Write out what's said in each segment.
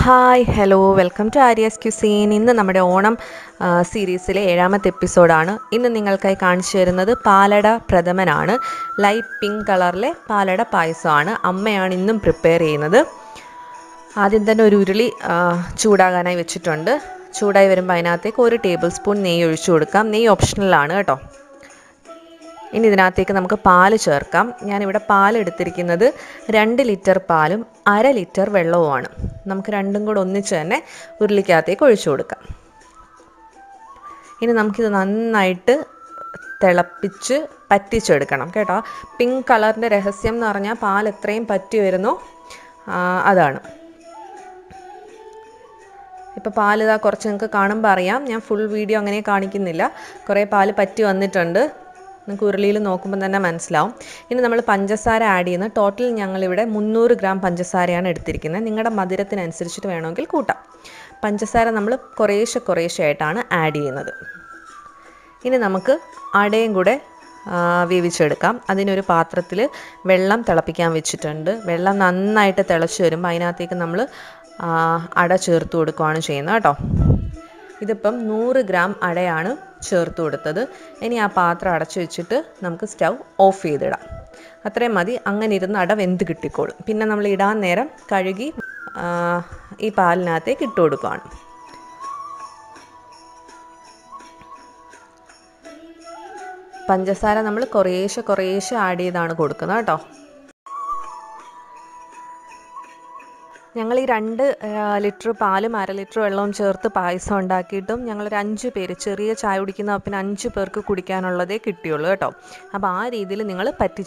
Hi hello welcome to Arya's cuisine ഇന്ന് നമ്മുടെ ഓണം ആ, സീരീസിലെ ഏഴാമത്തെ എപ്പിസോഡാണ് ഇന്ന് നിങ്ങൾക്കായി കാണിച്ചു തരുന്നത് പാലട പ്രഥമനാണ് ലൈറ്റ് പിങ്ക് കളറിലെ പാലട പായസമാണ് അമ്മയാണ് ഇന്നും പ്രിപ്പയർ ചെയ്യുന്നത് ആദ്യം തന്നെ ഒരു ഉരുളി ആ, ചൂടാകാനായി വെച്ചിട്ടുണ്ട് ചൂടായി വരുമ്പോൾ അതിനകത്തേക്ക് ഒരു ടേബിൾ സ്പൂൺ നെയ്യ് ഒഴിച്ചു കൊടുക്കാം നെയ്യ് ഓപ്ഷണലാണ് കേട്ടോ ഇനി ഇതിനകത്തേക്ക് നമുക്ക് പാല് ചേർക്കാം ഞാനിവിടെ പാൽ എടുത്തിരിക്കുന്നത് രണ്ട് ലിറ്റർ പാലും അര ലിറ്റർ വെള്ളവുമാണ് നമുക്ക് രണ്ടും കൂടെ ഒന്നിച്ച് തന്നെ ഉരുളിക്കകത്തേക്ക് ഒഴിച്ചു കൊടുക്കാം ഇനി നമുക്കിത് നന്നായിട്ട് തിളപ്പിച്ച് പറ്റിച്ചെടുക്കണം കേട്ടോ പിങ്ക് കളറിൻ്റെ രഹസ്യം എന്ന് പറഞ്ഞാൽ പാൽ എത്രയും പറ്റി വരുന്നോ ആ, അതാണ് ഇപ്പോൾ പാൽ ഇതാ കുറച്ച് നിങ്ങൾക്ക് കാണുമ്പോൾ അറിയാം ഞാൻ ഫുൾ വീഡിയോ അങ്ങനെ കാണിക്കുന്നില്ല കുറേ പാൽ പറ്റി വന്നിട്ടുണ്ട് നിങ്ങൾക്ക് ഉരുളിയിൽ നോക്കുമ്പോൾ തന്നെ മനസ്സിലാവും ഇനി നമ്മൾ പഞ്ചസാര ആഡ് ചെയ്യുന്നത് ടോട്ടൽ ഞങ്ങളിവിടെ മുന്നൂറ് ഗ്രാം പഞ്ചസാരയാണ് എടുത്തിരിക്കുന്നത് നിങ്ങളുടെ മധുരത്തിനനുസരിച്ചിട്ട് വേണമെങ്കിൽ കൂട്ടാം പഞ്ചസാര നമ്മൾ കുറേശ്ശെ കുറേശ്ശെ ആയിട്ടാണ് ആഡ് ചെയ്യുന്നത് ഇനി നമുക്ക് അടയും കൂടെ ആ, വേവിച്ചെടുക്കാം അതിനൊരു പാത്രത്തിൽ വെള്ളം തിളപ്പിക്കാൻ വെച്ചിട്ടുണ്ട് വെള്ളം നന്നായിട്ട് തിളച്ച് വരുമ്പോൾ അതിനകത്തേക്ക് നമ്മൾ ആ, അട ചേർത്ത് കൊടുക്കുകയാണ് ചെയ്യുന്നത് കേട്ടോ ഇതിപ്പം നൂറ് ഗ്രാം അടയാണ് ചേർത്ത് കൊടുത്തത് ഇനി ആ പാത്രം അടച്ചു വെച്ചിട്ട് നമുക്ക് സ്റ്റൗ ഓഫ് ചെയ്തിടാം അത്രയും മതി അങ്ങനെ ഇരുന്ന് അട വെന്ത് കിട്ടിക്കോളും പിന്നെ നമ്മൾ ഇടാൻ നേരം കഴുകി ആ, ഈ പാലിനകത്തേക്ക് ഇട്ട് കൊടുക്കുകയാണ് പഞ്ചസാര നമ്മൾ കുറേശ്ശെ കുറേശ്ശെ ആഡ് ചെയ്താണ് കൊടുക്കുന്നത് കേട്ടോ ഞങ്ങൾ ഈ രണ്ട് ലിറ്റർ പാലും അര ലിറ്റർ വെള്ളവും ചേർത്ത് പായസം ഉണ്ടാക്കിയിട്ടും ഞങ്ങളൊരു അഞ്ച് പേര് ചെറിയ ചായ കുടിക്കുന്ന പിന്നെ അഞ്ച് പേർക്ക് കുടിക്കാനുള്ളതേ കിട്ടിയുള്ളൂ കേട്ടോ അപ്പോൾ ആ രീതിയിൽ നിങ്ങൾ പറ്റി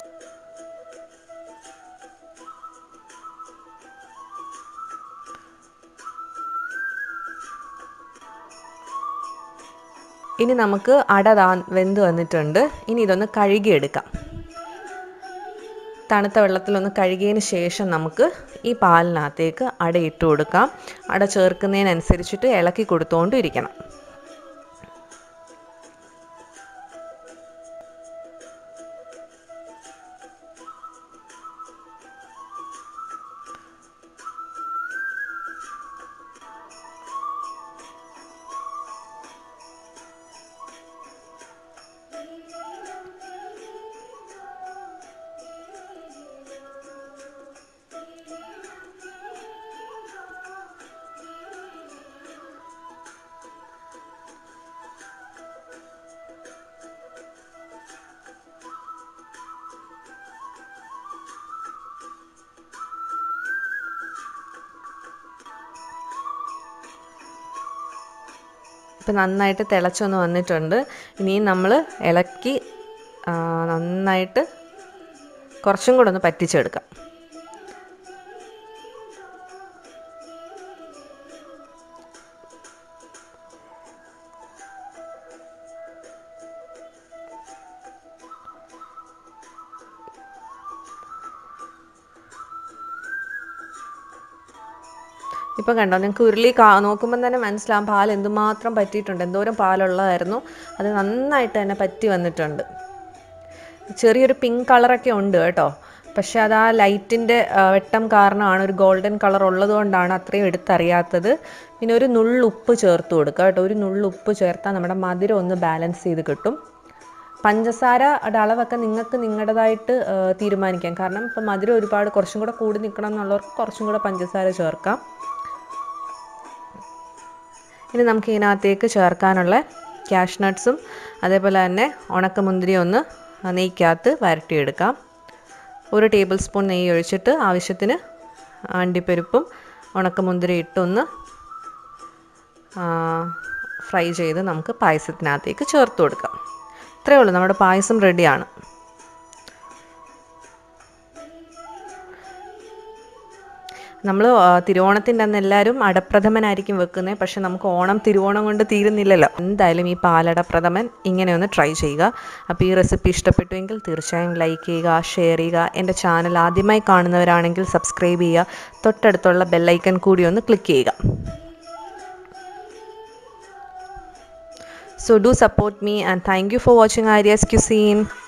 ഇനി നമുക്ക് അട താ വെന്ത് വന്നിട്ടുണ്ട് ഇനി ഇതൊന്ന് കഴുകിയെടുക്കാം തണുത്ത വെള്ളത്തിലൊന്ന് കഴുകിയതിന് ശേഷം നമുക്ക് ഈ പാലിനകത്തേക്ക് അട ഇട്ട് കൊടുക്കാം അട ചേർക്കുന്നതിനനുസരിച്ചിട്ട് ഇളക്കി കൊടുത്തുകൊണ്ട് ഇരിക്കണം ഇപ്പം നന്നായിട്ട് തിളച്ചൊന്ന് വന്നിട്ടുണ്ട് ഇനിയും നമ്മൾ ഇളക്കി ആ, നന്നായിട്ട് കുറച്ചും കൂടെ ഒന്ന് പറ്റിച്ചെടുക്കാം ഇപ്പം കണ്ടോ നിങ്ങൾക്ക് ഉരുളി കാ നോക്കുമ്പം തന്നെ മനസ്സിലാവും പാൽ എന്തുമാത്രം പറ്റിയിട്ടുണ്ട് എന്തോരം പാലുള്ളതായിരുന്നു അത് നന്നായിട്ട് തന്നെ പറ്റി വന്നിട്ടുണ്ട് ചെറിയൊരു പിങ്ക് കളറൊക്കെ ഉണ്ട് കേട്ടോ പക്ഷേ അത് ആ ലൈറ്റിൻ്റെ വെട്ടം കാരണമാണ് ഒരു ഗോൾഡൻ കളർ ഉള്ളത് കൊണ്ടാണ് അത്രയും എടുത്തറിയാത്തത് പിന്നെ ഒരു നുള്ളുപ്പ് ചേർത്ത് കൊടുക്കുക കേട്ടോ ഒരു നുള്ളുപ്പ് ചേർത്താൽ നമ്മുടെ മധുരം ഒന്ന് ബാലൻസ് ചെയ്ത് കിട്ടും പഞ്ചസാരയുടെ അളവൊക്കെ നിങ്ങൾക്ക് നിങ്ങളുടേതായിട്ട് ആ, തീരുമാനിക്കാം കാരണം ഇപ്പം മധുരം ഒരുപാട് കുറച്ചും കൂടെ കൂടി നിൽക്കണം എന്നുള്ളവർക്ക് കുറച്ചും കൂടെ പഞ്ചസാര ചേർക്കാം ഇനി നമുക്ക് ഇതിനകത്തേക്ക് ചേർക്കാനുള്ള ക്യാഷ് നട്ട്സും അതേപോലെ തന്നെ ഉണക്കമുന്തിരി ഒന്ന് നെയ്ക്കകത്ത് വരട്ടിയെടുക്കാം ഒരു ടേബിൾ സ്പൂൺ നെയ്യ് ഒഴിച്ചിട്ട് ആവശ്യത്തിന് അണ്ടിപ്പരിപ്പും ഉണക്കമുന്തിരി ഇട്ടൊന്ന് ഫ്രൈ ചെയ്ത് നമുക്ക് പായസത്തിനകത്തേക്ക് ചേർത്ത് കൊടുക്കാം ഇത്രയേ ഉള്ളൂ നമ്മുടെ പായസം റെഡിയാണ് നമ്മൾ തിരുവോണത്തിൻ്റെ അന്ന് എല്ലാവരും അടപ്രഥമനായിരിക്കും വെക്കുന്നത് പക്ഷെ നമുക്ക് ഓണം തിരുവോണം കൊണ്ട് തീരുന്നില്ലല്ലോ എന്തായാലും ഈ പാലട പ്രഥമൻ ഇങ്ങനെ ഒന്ന് ട്രൈ ചെയ്യുക അപ്പോൾ ഈ റെസിപ്പി ഇഷ്ടപ്പെട്ടുവെങ്കിൽ തീർച്ചയായും ലൈക്ക് ചെയ്യുക ഷെയർ ചെയ്യുക എൻ്റെ ചാനൽ ആദ്യമായി കാണുന്നവരാണെങ്കിൽ സബ്സ്ക്രൈബ് ചെയ്യുക തൊട്ടടുത്തുള്ള ബെല്ലൈക്കൺ കൂടി ഒന്ന് ക്ലിക്ക് ചെയ്യുക So do support me and thank you for watching Arya's Cuisine.